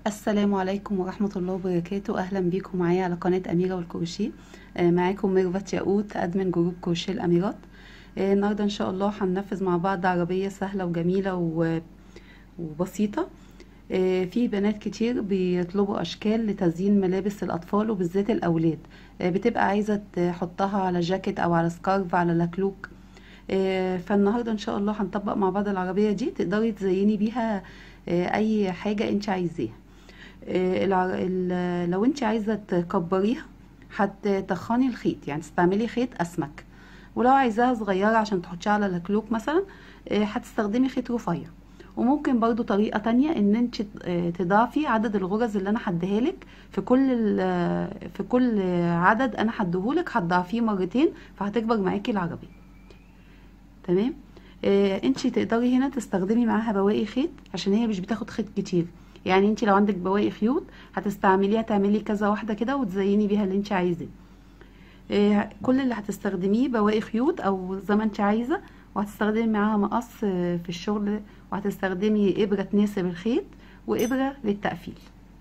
السلام عليكم ورحمة الله وبركاته أهلا بيكم معايا على قناة أميرة والكروشيه آه، معاكم ميرفت ياقوت أدمن جروب كروشيه الأميرات آه، النهاردة إن شاء الله هننفذ مع بعض عربية سهلة وجميلة و- وبسيطة آه، في بنات كتير بيطلبوا أشكال لتزيين ملابس الأطفال وبالذات الأولاد آه، بتبقى عايزة تحطها على جاكيت أو على سكارف على لكلوك آه، فالنهاردة إن شاء الله هنطبق مع بعض العربية دي تقدري تزيني بيها آه، أي حاجة انت عايزاها آه، الع- ال- لو انت عايزه تكبريها هتطخني الخيط يعني تستعملي خيط اسمك ولو عايزاها صغيره عشان تحطيها على الكلوك مثلا آه، هتستخدمي خيط رفيع وممكن برضو طريقه تانية ان انت آه، تضاعفي عدد الغرز اللي انا هديهالك في كل ال- في كل عدد انا هديهولك هتضاعفيه مرتين فهتكبر معاكي العربيه تمام آه انت تقدري هنا تستخدمي معاها بواقي خيط عشان هي مش بتاخد خيط كتير يعني انت لو عندك بواقي خيوط هتستعمليها تعملي كذا واحده كده وتزيني بيها اللي انت عايزاه آه كل اللي هتستخدميه بواقي خيوط او زي ما انت عايزه وهتستخدمي معاها مقص آه، في الشغل وهتستخدمي ابره تناسب الخيط وابره للتقفيل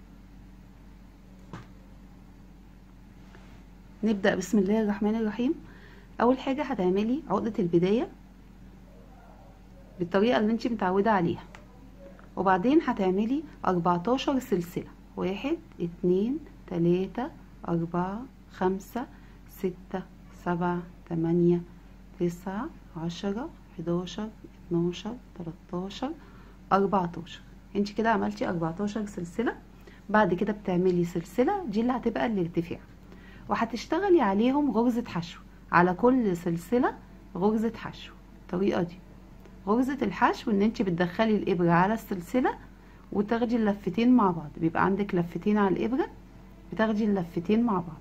نبدا بسم الله الرحمن الرحيم اول حاجه هتعملي عقده البدايه بالطريقة اللي انت متعودة عليها وبعدين هتعملي 14 سلسلة واحد اتنين تلاتة اربعة خمسة ستة سبعة تمانية تسعة عشرة حداشر اتناشر تلاتاشر اربعتاشر انت كده عملتي 14 سلسلة بعد كده بتعملي سلسلة دي اللي هتبقى الارتفاع وهتشتغلي عليهم غرزة حشو على كل سلسلة غرزة حشو الطريقة دي غرزة الحشو ان انت بتدخلي الابرة على السلسلة وتاخدي اللفتين مع بعض بيبقى عندك لفتين على الابرة بتاخدي اللفتين مع بعض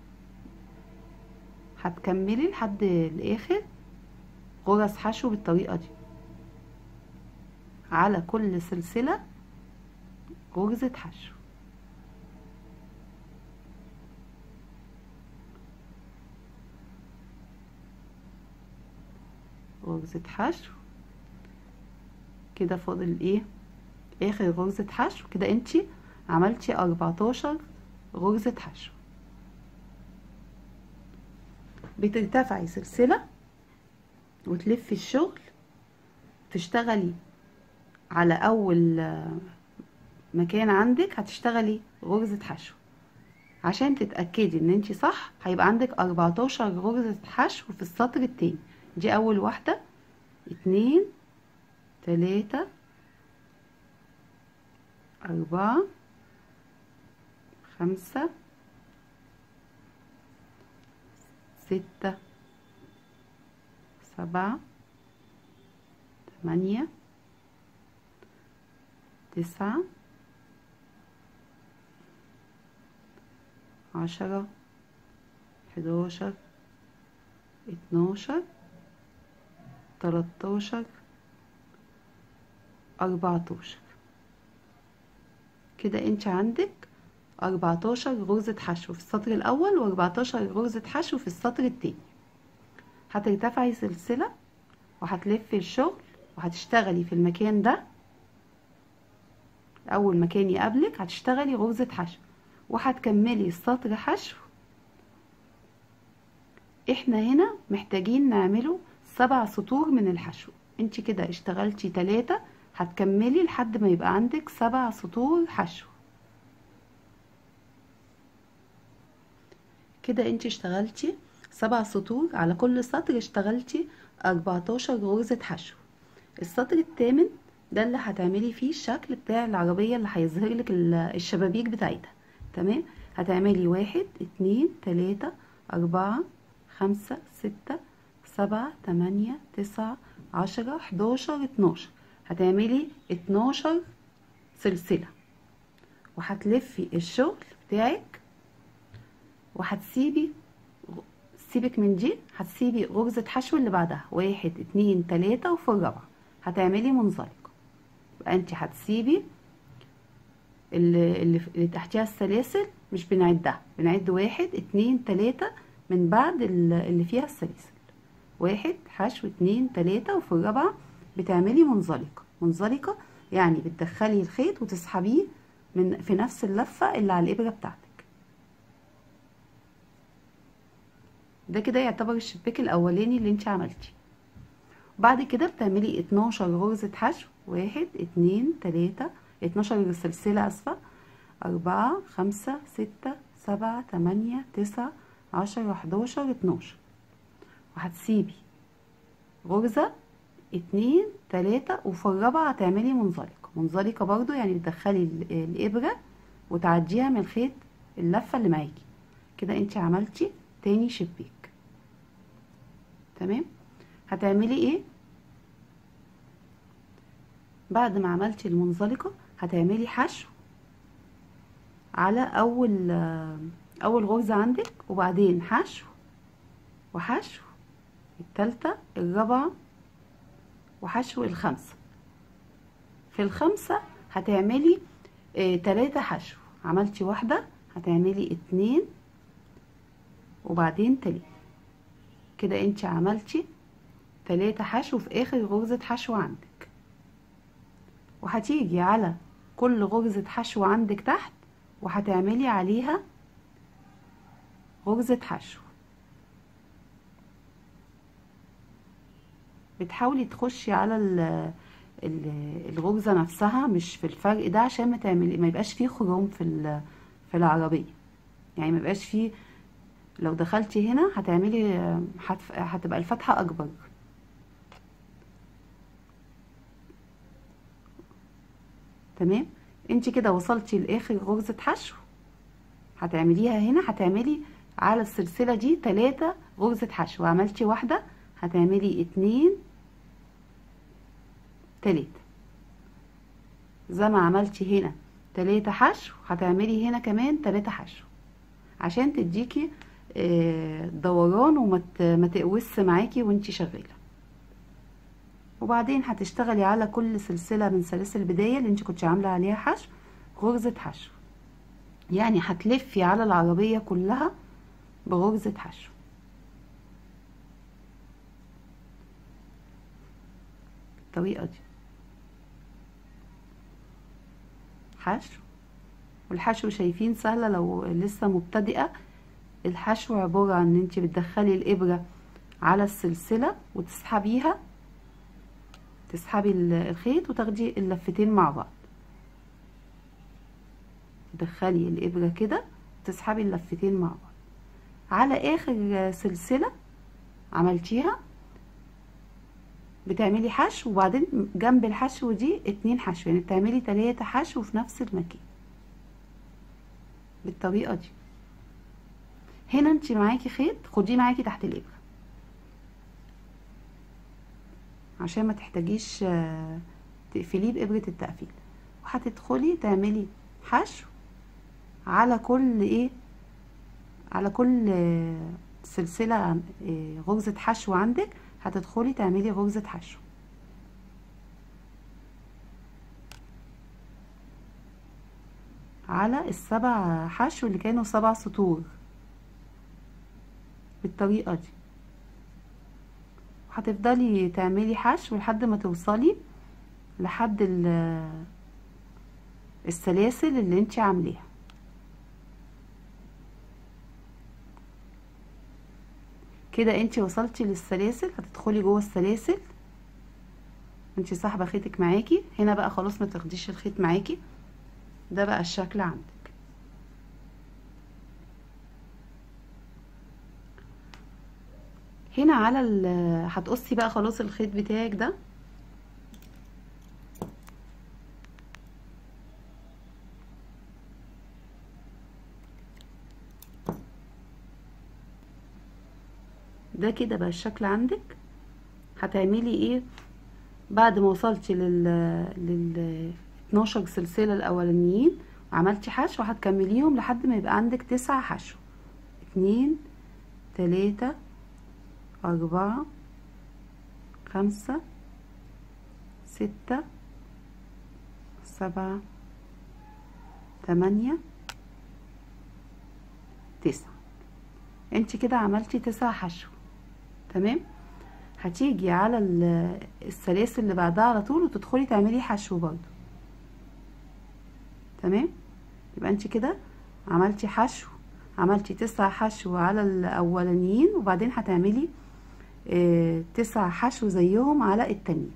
هتكملي لحد الاخر غرز حشو بالطريقة دي على كل سلسلة غرزة حشو غرزة حشو كده فاضل ايه اخر غرزة حشو كده انتي عملتي 14 غرزة حشو بترتفعي سلسلة وتلفي الشغل تشتغلي على اول آه، مكان عندك هتشتغلي غرزة حشو عشان تتأكدي ان انتي صح هيبقى عندك 14 غرزة حشو في السطر التاني دي اول واحدة اتنين تلاتة أربعة خمسة ستة سبعة تمانية تسعة عشرة حداشر اتناشر تلاتاشر أربعتاشر كده انت عندك أربعتاشر غرزة حشو في السطر الأول وأربعتاشر غرزة حشو في السطر التاني هترتفعي سلسلة وهتلفي الشغل وهتشتغلي في المكان ده أول مكان يقابلك هتشتغلي غرزة حشو وهتكملي السطر حشو احنا هنا محتاجين نعمله سبع سطور من الحشو انت كده اشتغلتي تلاتة هتكملي لحد ما يبقى عندك سبع سطور حشو كده انت اشتغلتي سبع سطور على كل سطر اشتغلتي 14 غرزة حشو السطر الثامن ده اللي هتعملي فيه الشكل بتاع العربية اللي هيظهر لك ال- الشبابيك بتاعتها تمام هتعملي واحد اتنين تلاتة اربعة خمسة ستة سبعة تمانية تسعة عشرة حداشر اتناشر هتعملي اتناشر سلسلة وهتلفي الشغل بتاعك وهتسيبي سيبك من دي هتسيبي غرزة حشو اللي بعدها واحد اتنين تلاتة وفي الرابعة هتعملي منزلقة يبقى انت هتسيبي اللي, اللي, اللي تحتيها السلاسل مش بنعدها بنعد واحد اتنين تلاتة من بعد ال- اللي فيها السلاسل واحد حشو اتنين تلاتة وفي الرابعة بتعملي منزلقة منزلقة يعني بتدخلي الخيط وتسحبيه من في نفس اللفة اللي على الإبرة بتاعتك ده كده يعتبر الشباك الأولاني اللي انت عملتيه بعد كده بتعملي 12 غرزة حشو واحد اتنين تلاتة اتناشر سلسلة اسفة أربعة خمسة ستة سبعة تمانية تسعة عشرة حداشر اتناشر وهتسيبي غرزة اتنين تلاتة وفي الرابعة هتعملي منزلقة منزلقة برضو يعني بتدخلي الإبرة وتعديها من الخيط اللفة اللي معاكي كده انت عملتي تاني شباك تمام هتعملي ايه بعد ما عملتي المنزلقة هتعملي حشو على اول اول غرزة عندك وبعدين حشو وحشو التالتة الرابعة وحشو الخمسة في الخمسة هتعملي اه تلاتة حشو عملتي واحدة هتعملي اتنين وبعدين تلاتة كده انت عملتي تلاتة حشو في اخر غرزة حشو عندك وهتيجي على كل غرزة حشو عندك تحت وهتعملي عليها غرزة حشو بتحاولي تخشي على الغرزة نفسها مش في الفرق ده عشان ما تعملي ما يبقاش فيه خروم في في العربية يعني ما يبقاش فيه لو دخلتي هنا هتعملي هتبقى الفتحة اكبر تمام انت كده وصلتي لاخر غرزة حشو هتعمليها هنا هتعملي على السلسلة دي تلاتة غرزة حشو عملتي واحدة هتعملي اتنين تلاتة زي ما عملتي هنا تلاتة حشو هتعملي هنا كمان تلاتة حشو عشان تديكي دوران وما تقوس معاكي وانتي شغاله وبعدين هتشتغلي على كل سلسله من سلاسل البدايه اللي انت كنت عامله عليها حشو غرزه حشو يعني هتلفي على العربيه كلها بغرزه حشو الطريقه دي حشو والحشو شايفين سهله لو لسه مبتدئه الحشو عبارة عن ان انت بتدخلي الابرة على السلسلة وتسحبيها تسحبي الخيط وتاخدي اللفتين مع بعض تدخلي الابرة كده وتسحبي اللفتين مع بعض على اخر سلسلة عملتيها بتعملي حشو وبعدين جنب الحشو دي اتنين حشو يعني بتعملي تلاتة حشو في نفس المكان بالطريقة دي هنا انت معاكي خيط خديه معاكي تحت الابره عشان ما تحتاجيش تقفليه بابره التقفيل وهتدخلي تعملي حشو على كل ايه على كل سلسله غرزه حشو عندك هتدخلي تعملي غرزه حشو على السبع حشو اللي كانوا سبع سطور بالطريقة دي هتفضلي تعملي حشو لحد ما توصلي لحد السلاسل اللي انت عاملاها كده انت وصلتي للسلاسل هتدخلي جوه السلاسل انت ساحبه خيطك معاكي هنا بقى خلاص ما تاخديش الخيط معاكي ده بقى الشكل عندك هنا على ال هتقصي بقى خلاص الخيط بتاعك ده ده كده بقى الشكل عندك هتعملي ايه بعد ما وصلتي لل لل 12 سلسله الاولانيين وعملتي حشو هتكمليهم لحد ما يبقى عندك تسعة حشو اتنين تلاتة أربعة خمسة ستة سبعة تمانية تسعة انت كده عملتي تسع حشو تمام هتيجي على السلاسل اللي بعدها على طول وتدخلي تعملي حشو برضو تمام يبقى انت كده عملتي حشو عملتي تسع حشو على الاولانيين وبعدين هتعملي اه تسع حشو زيهم على التانيين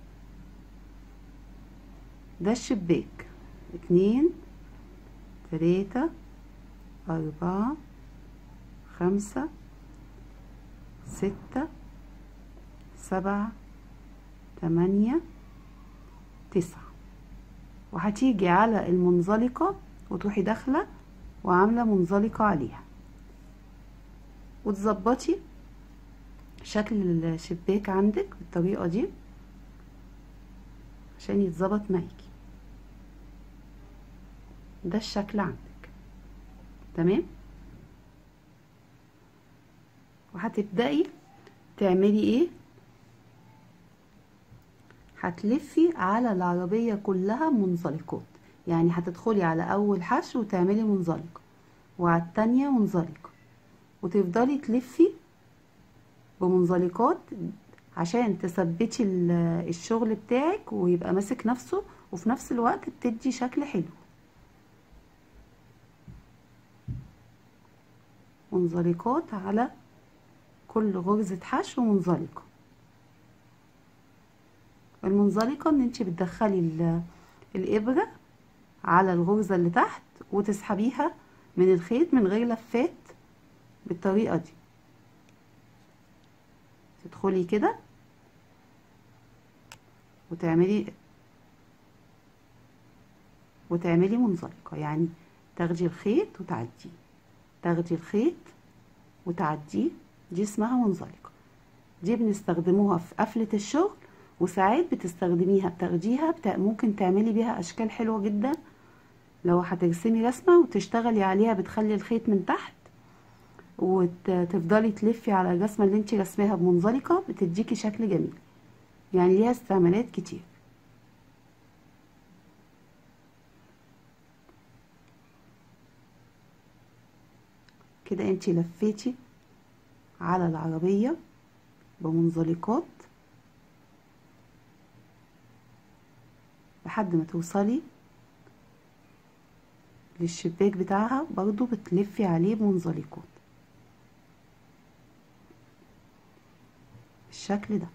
ده الشباك اتنين تلاتة أربعة خمسة ستة سبعة تمانية تسعة وهتيجي على المنزلقة وتروحي داخلة وعاملة منزلقة عليها وتظبطي شكل الشباك عندك بالطريقة دي عشان يتظبط معاكي ده الشكل عندك تمام وهتبدأي تعملي ايه هتلفي على العربية كلها منزلقات يعني هتدخلي على اول حشو وتعملي منزلقة وعلى التانية منزلقة وتفضلي تلفي بمنزلقات عشان تثبتي الشغل بتاعك ويبقى ماسك نفسه وفي نفس الوقت بتدي شكل حلو منزلقات على كل غرزة حشو منزلقة المنزلقة ان انت بتدخلي الابرة على الغرزة اللي تحت وتسحبيها من الخيط من غير لفات بالطريقة دي تدخلي كده وتعملي وتعملي منزلقة يعني تاخدي الخيط وتعديه تاخدي الخيط وتعديه دي اسمها منزلقة دي بنستخدموها في قفلة الشغل وساعات بتستخدميها بتاخديها بتا... ممكن تعملي بيها اشكال حلوة جدا لو هترسمي رسمة وتشتغلي عليها بتخلي الخيط من تحت وتفضلي تلفي على الرسمة اللي انت رسماها بمنزلقة بتديكي شكل جميل يعني ليها استعمالات كتير كده انت لفيتي على العربية بمنزلقات لحد ما توصلي للشباك بتاعها برضو بتلفي عليه بمنزلقات بالشكل ده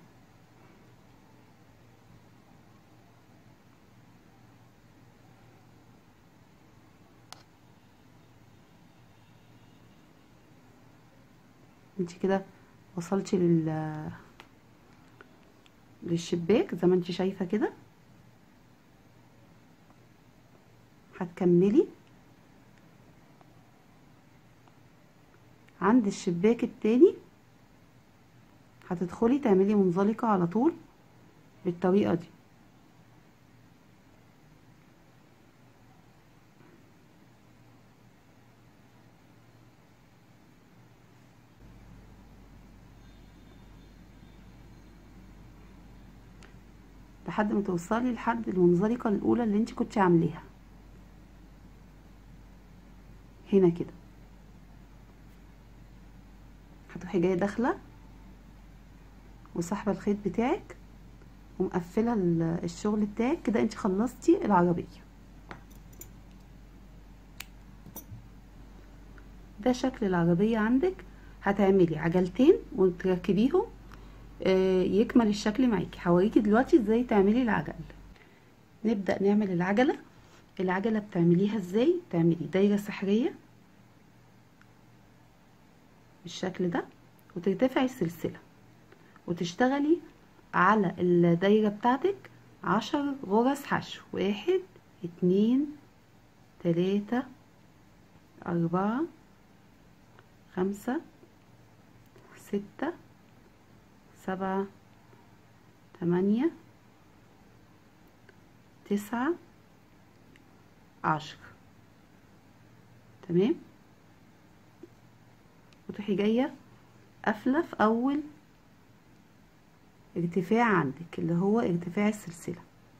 انت كده وصلتي لل للشباك زي ما انت شايفه كده هتكملي عند الشباك التاني هتدخلي تعملي منزلقة على طول بالطريقة دي لحد ما توصلي لحد المنزلقة الأولى اللي انت كنت عاملاها هنا كده هتروحي جايه داخله وسحبه الخيط بتاعك ومقفله الشغل بتاعك كده انت خلصتي العربيه ده شكل العربيه عندك هتعملي عجلتين وتركبيهم يكمل الشكل معاكي هوريكي دلوقتي ازاي تعملي العجل نبدا نعمل العجله العجله بتعمليها ازاي تعملي دايره سحريه بالشكل ده وترتفعي السلسله وتشتغلي على الدايره بتاعتك عشر غرز حشو واحد اتنين تلاته اربعه خمسه سته سبعه تمانيه تسعه عشرة تمام وتروحي جايه قافله في اول ارتفاع عندك اللي هو ارتفاع السلسله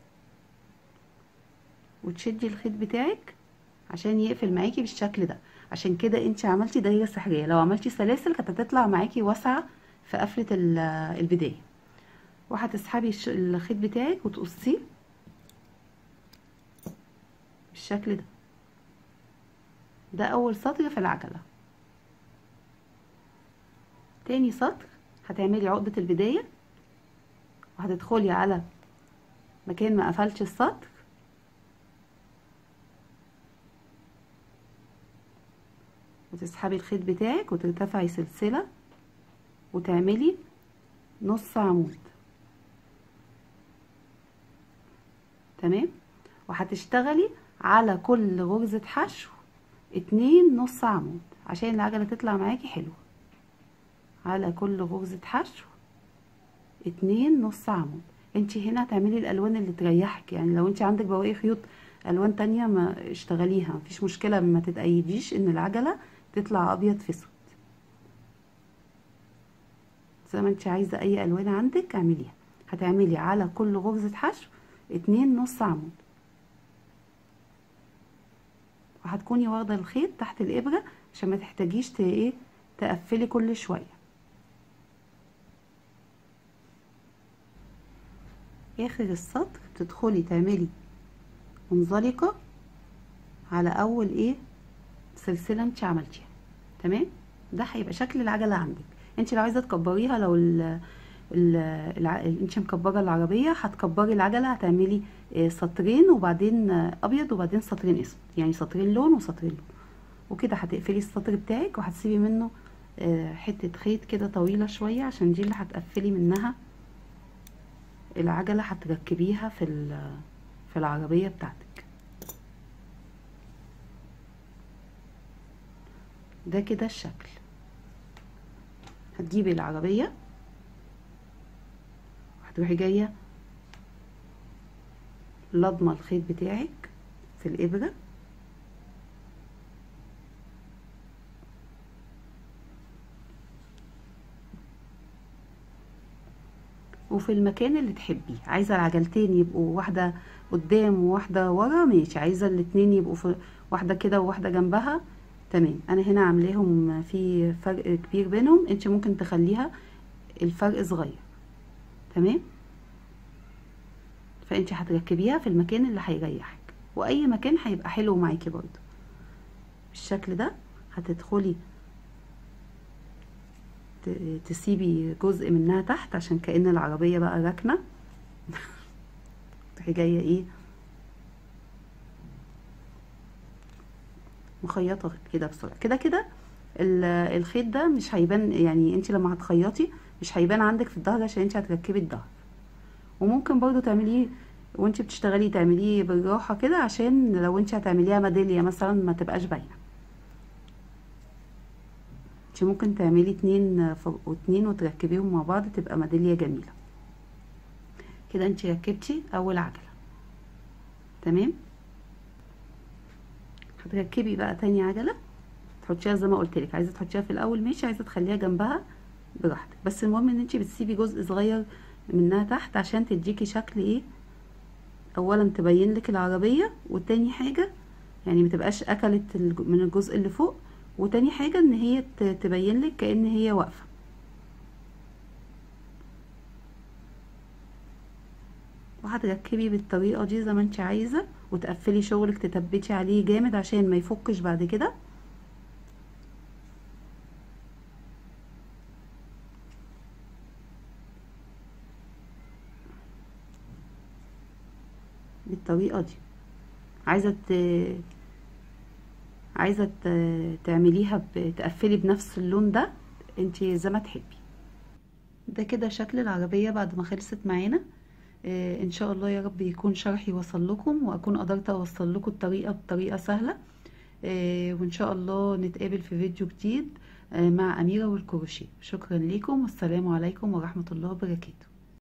وتشدي الخيط بتاعك عشان يقفل معاكي بالشكل ده عشان كده انت عملتي دايره سحريه لو عملتي سلاسل كانت هتطلع معاكي واسعه في قفله البدايه وهتسحبي الخيط بتاعك وتقصيه بالشكل ده ده اول سطر في العجلة تاني سطر هتعملي عقدة البداية وهتدخلي على مكان ما قفلتش السطر وتسحبي الخيط بتاعك وترتفعي سلسلة وتعملي نص عمود تمام وهتشتغلي على كل غرزة حشو اتنين نص عمود عشان العجلة تطلع معاكي حلوة على كل غرزة حشو اتنين نص عمود انتي هنا هتعملي الالوان اللي تريحك يعني لو انتي عندك بواقي خيوط الوان تانية ما اشتغليها مفيش مشكلة ما تتأيديش ان العجلة تطلع ابيض في اسود زي ما انت عايزة اي الوان عندك اعمليها هتعملي على كل غرزة حشو اتنين نص عمود وهتكوني واخدة الخيط تحت الابرة عشان ما تحتاجيش ت- ايه تقفلي كل شوية اخر السطر تدخلي تعملي منزلقة على اول ايه سلسلة انت عملتيها تمام ده هيبقى شكل العجلة عندك انت لو عايزة تكبريها لو ال ال الع... انت مكبره العربيه هتكبري العجله هتعملي آه، سطرين وبعدين آه، ابيض وبعدين سطرين اسود يعني سطرين لون وسطرين لون وكده هتقفلي السطر بتاعك وهتسيبي منه آه، حته خيط كده طويله شويه عشان دي اللي هتقفلي منها العجله هتركبيها في ال- في العربيه بتاعتك ده كده الشكل هتجيبي العربيه هتروحي جايه لضمه الخيط بتاعك في الابره وفي المكان اللي تحبيه عايزه العجلتين يبقوا واحده قدام وواحده ورا ماشي عايزه الاتنين يبقوا في واحده كده وواحده جنبها تمام انا هنا عاملاهم في فرق كبير بينهم انت ممكن تخليها الفرق صغير تمام فانت هتركبيها في المكان اللي هيريحك واي مكان هيبقى حلو معاكي برضو بالشكل ده هتدخلي ت- تسيبي جزء منها تحت عشان كأن العربية بقى راكنة تروحي جاية ايه مخيطة كده بسرعة كده كده ال- الخيط ده مش هيبان يعني انت لما هتخيطي مش هيبان عندك في الظهر عشان انت هتركبي الظهر وممكن برضو تعمليه وانت بتشتغلي تعمليه بالراحة كده عشان لو انت هتعمليها ميدالية مثلا ما تبقاش باينة انت ممكن تعملي اتنين فوق واتنين وتركبيهم مع بعض تبقى ميدالية جميلة كده انت ركبتي اول عجلة تمام هتركبي بقى تاني عجلة تحطيها زي ما قلت لك عايزه تحطيها في الاول ماشي عايزه تخليها جنبها براحتك بس المهم ان انت بتسيبي جزء صغير منها تحت عشان تديكي شكل ايه اولا تبين لك العربيه وتاني حاجه يعني ما تبقاش اكلت الج- من الجزء اللي فوق وتاني حاجه ان هي ت- تبين لك كأن هي واقفه وهتركبي بالطريقه دي زي ما انت عايزه وتقفلي شغلك تثبتي عليه جامد عشان ما يفكش بعد كده بالطريقه دي عايزه ت... عايزه ت... تعمليها ب... تقفلي بنفس اللون ده انت زي ما تحبي ده كده شكل العربيه بعد ما خلصت معانا آه ان شاء الله يا رب يكون شرحي وصل لكم واكون قدرت اوصل لكم الطريقه بطريقه سهله آه وان شاء الله نتقابل في فيديو جديد آه مع اميره والكروشيه شكرا لكم والسلام عليكم ورحمه الله وبركاته